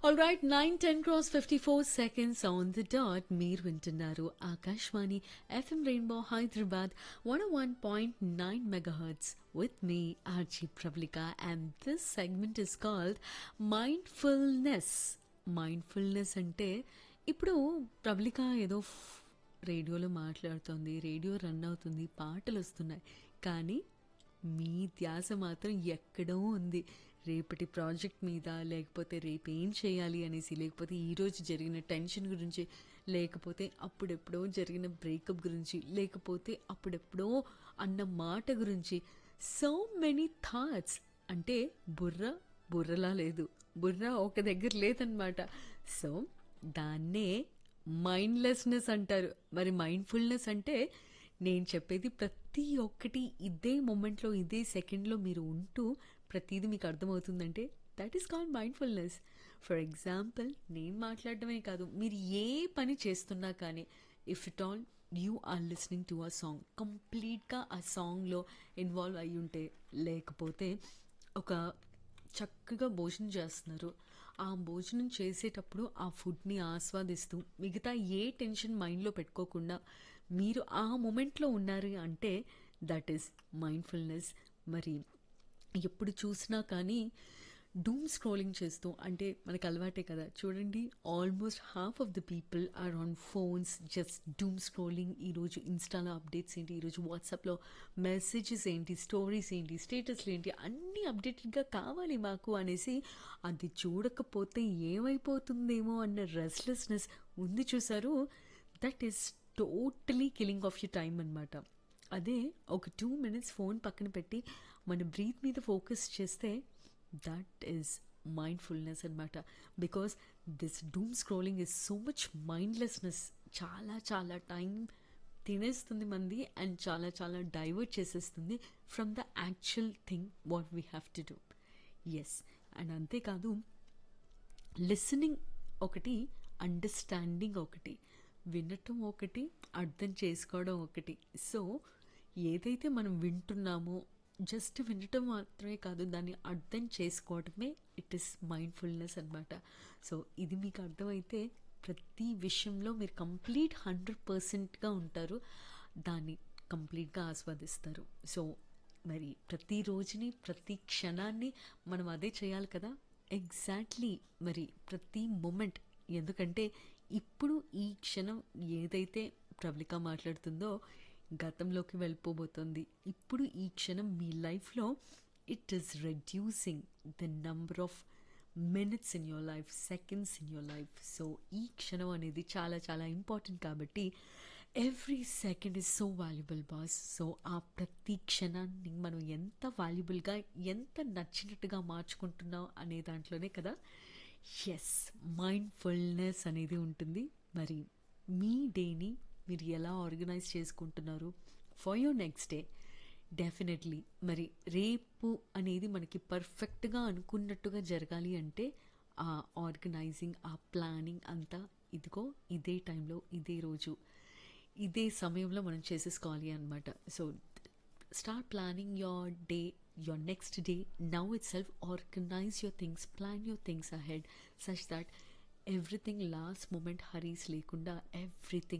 all right nine ten cross fifty four seconds on the dot మీరు వింటున్నారు Akashvani FM Rainbow Hyderabad one one point nine megahertz with me RJ Prabalika and this segment is called mindfulness mindfulness అంటే ఇప్పుడు ప్రబలిక ఏదో ఫ్- రేడియోలో మాట్లాడుతోంది radio run అవుతుంది పాటలు వస్తున్నాయి కానీ మీ ధ్యాస మాత్రం ఎక్కడో ఉంది రేపటి ప్రాజెక్ట్ మీద లేకపోతే రేపు ఏం చేయాలి అనేసి లేకపోతే ఈరోజు జరిగిన టెన్షన్ గురించి లేకపోతే అప్పుడెప్పుడో జరిగిన బ్రేకప్ గురించి లేకపోతే అప్పుడెప్పుడో అన్న మాట గురించి సో మెనీ థాట్స్ అంటే బుర్ర బుర్రలా లేదు బుర్ర ఒక దగ్గర లేదనమాట సో దాన్నే మైండ్లెస్నెస్ అంటారు మరి మైండ్ఫుల్నెస్ అంటే నేను చెప్పేది ప్రతి ఒక్కటి ఇదే మూమెంట్లో ఇదే సెకండ్లో మీరు ఉంటూ ప్రతిదీ మీకు అర్థమవుతుందంటే that is called mindfulness for example నేను మాట్లాడడమే కాదు మీరు ఏ పని చేస్తున్నా కానీ if at all you are listening to a song కంప్లీట్గా ఆ సాంగ్లో ఇన్వాల్వ్ అయి ఉంటే లేకపోతే ఒక చక్కగా భోజనం చేస్తున్నారు ఆ భోజనం చేసేటప్పుడు ఆ ఫుడ్ని ఆస్వాదిస్తూ మిగతా ఏ టెన్షన్ మైండ్లో పెట్టుకోకుండా మీరు ఆ మూమెంట్లో ఉన్నారు అంటే దట్ ఈస్ మైండ్ఫుల్నెస్ మరి ఎప్పుడు చూసినా కానీ డూమ్ స్క్రోలింగ్ చేస్తూ అంటే మనకు అలవాటే కదా చూడండి almost half of the people are on phones just doom scrolling ఈరోజు ఇన్స్టాలో అప్డేట్స్ ఏంటి ఈరోజు వాట్సాప్లో మెసేజెస్ ఏంటి స్టోరీస్ ఏంటి స్టేటస్లు ఏంటి అన్నీ అప్డేటెడ్గా కావాలి మాకు అనేసి అది చూడకపోతే ఏమైపోతుందేమో అన్న రెస్ట్లెస్నెస్ ఉంది చూసారు that is totally killing off your time అనమాట అదే ఒక టూ మినిట్స్ ఫోన్ పక్కన పెట్టి మన బ్రీత్ మీద ఫోకస్ చేస్తే దట్ ఈస్ మైండ్ఫుల్నెస్ అనమాట because this doom scrolling is so much mindlessness చాలా చాలా టైం తినేస్తుంది మంది అండ్ చాలా చాలా డైవర్ట్ చేసేస్తుంది from the actual thing what we have to do yes and అంతేకాదు లిసనింగ్ ఒకటి అండర్స్టాండింగ్ ఒకటి వినటం ఒకటి అర్థం చేసుకోవడం ఒకటి సో ఏదైతే మనం వింటున్నామో జస్ట్ వినటం మాత్రమే కాదు దాన్ని అర్థం చేసుకోవడమే ఇట్ ఇస్ మైండ్ఫుల్నెస్ అనమాట సో ఇది మీకు అర్థమైతే ప్రతి విషయంలో మీరు కంప్లీట్ హండ్రెడ్ పర్సెంట్గా ఉంటారు దాన్ని కంప్లీట్గా ఆస్వాదిస్తారు సో మరి ప్రతి రోజుని ప్రతి క్షణాన్ని మనం అదే చేయాలి కదా ఎగ్జాక్ట్లీ మరి ప్రతి మూమెంట్ ఎందుకంటే ఇప్పుడు ఈ క్షణం ఏదైతే ప్రబలిక మాట్లాడుతుందో గతంలోకి వెళ్ళిపోబోతోంది ఇప్పుడు ఈ క్షణం మీ లైఫ్లో it is reducing the number of minutes in your life seconds in your life so ఈ క్షణం అనేది చాలా చాలా ఇంపార్టెంట్ కాబట్టి every second is so valuable boss so ఆ ప్రతి క్షణాన్ని మనం ఎంత వాల్యుబుల్గా ఎంత నచ్చినట్టుగా మార్చుకుంటున్నాం అనే దాంట్లోనే కదా ఎస్ మైండ్ఫుల్నెస్ అనేది ఉంటుంది మరి మీ డేని మీరు ఎలా ఆర్గనైజ్ చేసుకుంటున్నారు for your next day definitely మరి రేపు అనేది మనకి పర్ఫెక్ట్గా అనుకున్నట్టుగా జరగాలి అంటే ఆ ఆర్గనైజింగ్ ఆ ప్లానింగ్ అంతా ఇదిగో ఇదే టైంలో ఇదే రోజు ఇదే సమయంలో మనం చేసేసుకోవాలి అనమాట so start planning your day your next day now itself organize your things plan your things ahead such that everything last moment hurries లేకుండా everything